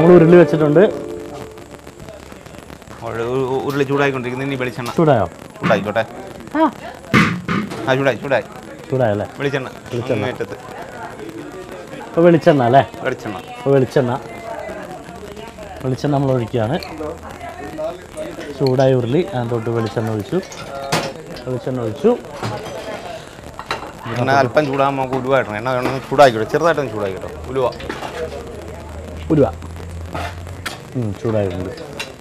നമ്മൾ ഉരുളി വെച്ചിട്ടുണ്ട് ഒരു- ഒരു- ഉരുളി ചൂടായിക്കൊണ്ടിരിക്കുന്നു ഇനി വെളിച്ചെണ്ണ ചൂടായോ ചൂടായിക്കോട്ടെ ആ ചൂടായി ചൂടായി ചൂടായല്ലേ വെളിച്ചെണ്ണ അങ്ങേറ്റത്ത് അപ്പോൾ വെളിച്ചെണ്ണ അല്ലേ വെളിച്ചെണ്ണ അപ്പോൾ വെളിച്ചെണ്ണ വെളിച്ചെണ്ണ നമ്മൾ ഒഴിക്കുകയാണ് ചൂടായ ഉരുളി അതിനകത്തോട്ട് വെളിച്ചെണ്ണ ഒഴിച്ചു വെളിച്ചെണ്ണ ഒഴിച്ചു എണ്ണ അല്പം ചൂടാകുമ്പോൾ നമുക്ക് ഉലുവായിട്ടോ എണ്ണ വേണമെന്ന് ചൂടാക്കിക്കോ ചെറുതായിട്ടൊന്ന് ചൂടാക്കിട്ടോ ഉലുവ ഉരുവ ഉം, ചൂടായിട്ടുണ്ട്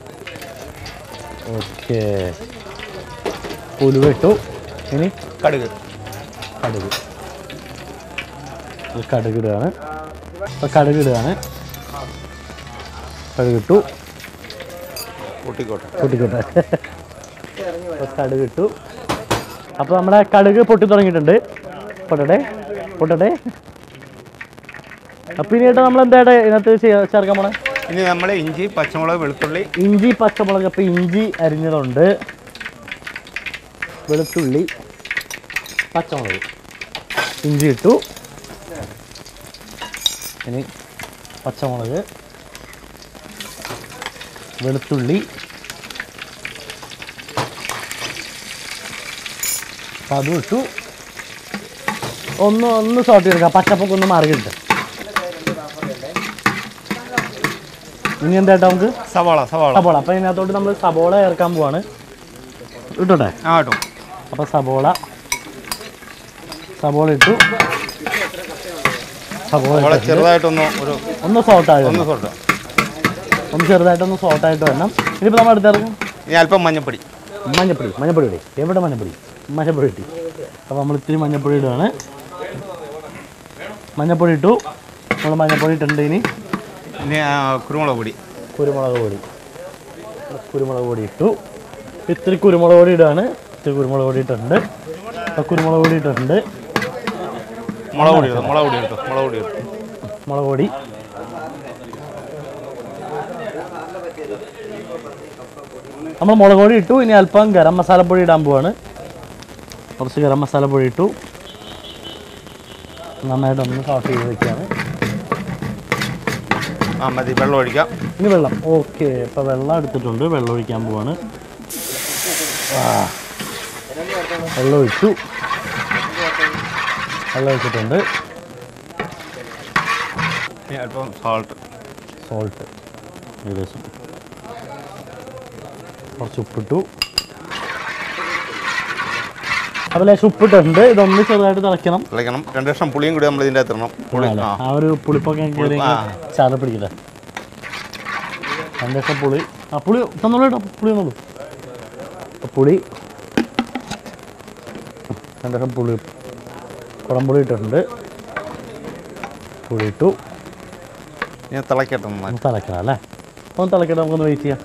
ഓക്കെ ഉലുവ ഇട്ടു ഇനി കടുക് കടുക് ഇത് കടുക് ഇടുകയാണ് അപ്പോൾ കടുക് ഇടുകയാണ് കടുക് ഇട്ടു പൊട്ടിക്കോട്ടെ പൊട്ടിക്കോട്ടെ അപ്പോൾ കടുക് ഇട്ടു അപ്പോൾ നമ്മുടെ കടുക് പൊട്ടി തുടങ്ങിയിട്ടുണ്ട് പൊട്ടട്ടെ പൊട്ടട്ടെ അപ്പോൾ ഇനിയായിട്ട് നമ്മൾ എന്തായിട്ട് ഇതിനകത്ത് ചെയ്യാ- ചേർക്കാൻ പോണേ ഇനി നമ്മൾ ഇഞ്ചി പച്ചമുളക് വെളുത്തുള്ളി ഇഞ്ചി പച്ചമുളക് അപ്പോൾ ഇഞ്ചി അരിഞ്ഞതുണ്ട് വെളുത്തുള്ളി പച്ചമുളക് ഇഞ്ചി ഇട്ടു ഇനി പച്ചമുളക് വെളുത്തുള്ളി അപ്പം അതും ഇട്ടു ഒന്ന് ഒന്ന് സോട്ട് എടുക്കാം പച്ചപ്പൊക്കെ ഒന്ന് മാറി കിട്ടും ഇനി എന്തായിട്ടാ നമുക്ക് സവാള സവാള സബോള അപ്പം ഇതിനകത്തോട്ട് നമ്മൾ സബോള ചേർക്കാൻ പോവാണ് ഇട്ടോട്ടെ ആ കേട്ടോ അപ്പോൾ സബോള സബോള ഇട്ടു സബോള സവാള ഇട്ടിട്ടുണ്ട്. ചെറുതായിട്ടൊന്ന് ഒരു ഒന്ന് സോട്ടായി ഒന്ന് വരണം സോട്ട് ഒന്ന് ചെറുതായിട്ടൊന്ന് സോട്ടായിട്ട് വരണം ഇനിയിപ്പോൾ നമ്മൾ അടുത്തിറങ്ങും ഇനി അല്പം മഞ്ഞപ്പൊടി മഞ്ഞപ്പൊടി മഞ്ഞപ്പൊടി ഇടി എവിടെ മഞ്ഞപ്പൊടി മഞ്ഞപ്പൊടി ഇട്ടി അപ്പോൾ നമ്മൾ ഇത്തിരി മഞ്ഞപ്പൊടി ഇടുകയാണ് മഞ്ഞപ്പൊടി ഇട്ടു നമ്മൾ മഞ്ഞപ്പൊടി ഇട്ടിട്ടുണ്ട് ഇനി ഇനി ആ, കുരുമുളക് പൊടി കുരുമുളക് പൊടി കുരുമുളക് പൊടി ഇട്ടു ഇത്തിരി കുരുമുളക് പൊടി ഇടുകയാണ് ഇത്തിരി കുരുമുളക് പൊടി ഇട്ടിട്ടുണ്ട് അപ്പോൾ കുരുമുളക് പൊടി ഇട്ടിട്ടുണ്ട് മുളക് പൊടി ഇടും മുളക് പൊടി ഇട്ടു മുളക് പൊടി ഇട്ടു മുളക് പൊടി നമ്മൾ മുളക് പൊടി ഇട്ടു ഇനി അല്പം ഗരം മസാലപ്പൊടി ഇടാൻ പോവാണ് കുറച്ച് ഗരം മസാലപ്പൊടി ഇട്ടു നന്നായിട്ടൊന്ന് സോട്ട് ചെയ്ത് വെക്കുകയാണ് ആ മതി വെള്ളം ഒഴിക്കാം ഇനി വെള്ളം ഓക്കെ ഇപ്പോൾ വെള്ളം എടുത്തിട്ടുണ്ട് വെള്ളം ഒഴിക്കാൻ പോവാണ് ആ. വെള്ളം ഒഴിച്ചു വെള്ളം ഒഴിച്ചിട്ടുണ്ട് ഇനി അല്പം സോൾട്ട് സോൾട്ട് ഏകദേശം കുറച്ച് ഉപ്പിട്ടു അതുപോലെ ഉപ്പിട്ടുണ്ട് ഇതൊന്ന് ചെറുതായിട്ട് തിളയ്ക്കണം തിളയ്ക്കണം രണ്ട് ലക്ഷം പുളിയും കൂടി നമ്മൾ ഇതിൻ്റെ അകത്ത് ഇടണം പുളി അല്ലേ? ആ ആ ഒരു പുളിപ്പൊക്കെ കയറി ആ. ചാറ് പിടിക്കില്ല രണ്ടു പുളി ആ പുളി തന്നോളൂ കേട്ടോ പുളി തന്നോളൂ അപ്പൊ പുളി രണ്ടു പുളി കുടംപുളി ഇട്ടിട്ടുണ്ട് പുളി ഇട്ടു ഇനി തിളക്കട്ടെ നന്നായി ഒന്ന് തിളക്കണം അല്ലേ ഒന്ന് തിളക്കട്ടെ നമുക്കൊന്ന് വെയിറ്റ് ചെയ്യാം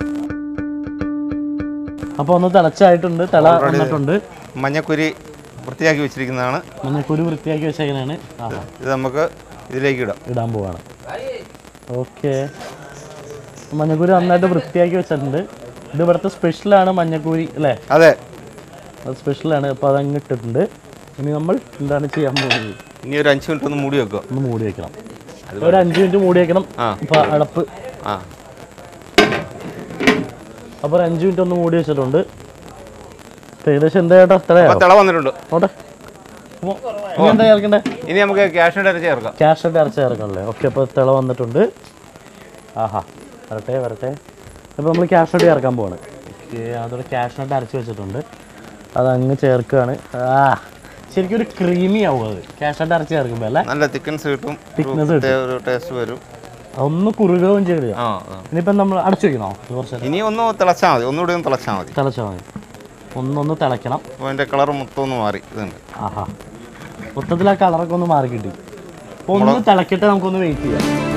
അപ്പോൾ ഒന്ന് തിളച്ചായിട്ടുണ്ട് തിള Already- വന്നിട്ടുണ്ട് മഞ്ഞക്കുരി വൃത്തിയാക്കി വെച്ചിരിക്കുന്നതാണ് മഞ്ഞക്കുരു വൃത്തിയാക്കി വെച്ചേക്കണാണ് ആ ഇത് നമുക്ക് ഇതിലേക്ക് ഇടാം ഇടാൻ പോവാണ് ഓക്കെ മഞ്ഞക്കൂരി നന്നായിട്ട് വൃത്തിയാക്കി വെച്ചിട്ടുണ്ട് ഇത് ഇവിടുത്തെ സ്പെഷ്യലാണ് മഞ്ഞക്കൂരി അല്ലേ അതെ അത് സ്പെഷ്യലാണ് അപ്പോൾ അതങ്ങ് ഇട്ടിട്ടുണ്ട് ഇനി നമ്മൾ എന്താണ് ചെയ്യാൻ പോകുന്നത് ഇനി ഒരു അഞ്ച് മിനിറ്റ് ഒന്ന് മൂടി വെക്കുക ഒന്ന് മൂടി വെക്കണം ഒരു അഞ്ച് മിനിറ്റ് മൂടി വെക്കണം ആ. അപ്പോൾ അടപ്പ് ആ അപ്പോൾ ഒരു അഞ്ച് മിനിറ്റ് ഒന്ന് മൂടി വെച്ചിട്ടുണ്ട് ഇപ്പൊ ഏകദേശം എന്താ ചേട്ടാ അപ്പൊ ഇത്രയാവും തിള വന്നിട്ടുണ്ട് നോട്ടെ അപ്പോൾ ഇനി എന്താ ചേർക്കണ്ടേ ഇനി നമുക്ക് ക്യാഷിൻ്റെ അരച്ച് ചേർക്കാം ക്യാഷ് ആയിട്ട് അരച്ച് ചേർക്കണല്ലേ ഓക്കെ അപ്പോൾ തിള വന്നിട്ടുണ്ട് ആഹാ വരട്ടെ വരട്ടെ അപ്പോൾ നമ്മൾ ക്യാഷ് ആയിട്ട് ചേർക്കാൻ പോവാണ് ഓക്കെ അതോടെ ക്യാഷ് ആയിട്ട് അരച്ച് വെച്ചിട്ടുണ്ട് അതങ്ങ് ചേർക്കുകയാണ് ആ ശരിക്കും ഒരു ക്രീമി ആവും അത് ക്യാഷ് ആയിട്ട് അരച്ച് ചേർക്കുമ്പോൾ അല്ലേ നല്ല തിക്കൻസ് കിട്ടും Thickness ഒരു ടേ- ഒരു ടേസ്റ്റ് വരും ഒന്ന് കുറുകുകയും ചെയ്ത് ആ ആ. ഇനിയിപ്പം നമ്മൾ അടച്ചു വെക്കണോ കുറച്ച് നേരം ഇനി ഒന്ന് തിളച്ചാൽ മതി ഒന്നുകൂടി ഒന്ന് തിളച്ചാൽ മതി തിളച്ചാൽ മതി ഒന്നൊന്ന് തിളയ്ക്കണം അപ്പോൾ അതിൻ്റെ കളർ മൊത്തം ഒന്ന് മാറി ഇതുണ്ട് ആഹാ മൊത്തത്തിൽ ആ കളറൊക്കെ ഒന്ന് മാറി കിട്ടി അപ്പോൾ ഒന്ന് തിളക്കിട്ട് നമുക്കൊന്ന് വെയിറ്റ് ചെയ്യാം